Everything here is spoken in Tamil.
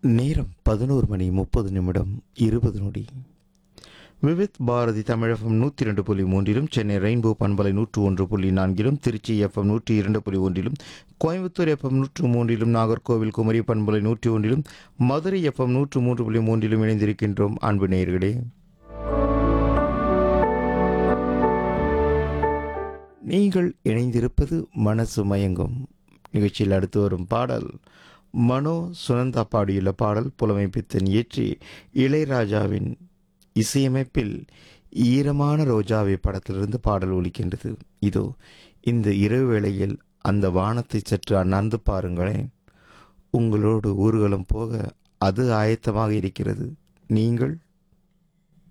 நேரம் பதினோரு மணி முப்பது நிமிடம் இருபது நொடி விவித் பாரதி தமிழகம் நூற்றி இரண்டு புள்ளி மூன்றிலும் சென்னை ரெயின்போ பண்பலை நூற்று ஒன்று புள்ளி நான்கிலும் திருச்சி எஃப்எம் நூற்றி இரண்டு புள்ளி ஒன்றிலும் கோயம்புத்தூர் எஃப்எம் நூற்று மூன்றிலும் நாகர்கோவில் குமரி பண்பலை நூற்றி ஒன்றிலும் மதுரை எஃப்எம் நூற்று மூன்று புள்ளி மூன்றிலும் இணைந்திருக்கின்றோம் அன்பு நேயர்களே நீங்கள் இணைந்திருப்பது மனசு மயங்கும் நிகழ்ச்சியில் அடுத்து வரும் பாடல் மனோ சுனந்தா பாடியுள்ள பாடல் புலமைப்பித்தன் இயற்றி இளையராஜாவின் இசையமைப்பில் ஈரமான ரோஜாவை படத்திலிருந்து பாடல் ஒலிக்கின்றது இதோ இந்த இரவு வேளையில் அந்த வானத்தை சற்று அண்ணாந்து பாருங்களேன் உங்களோடு ஊர்வலம் போக அது ஆயத்தமாக இருக்கிறது நீங்கள்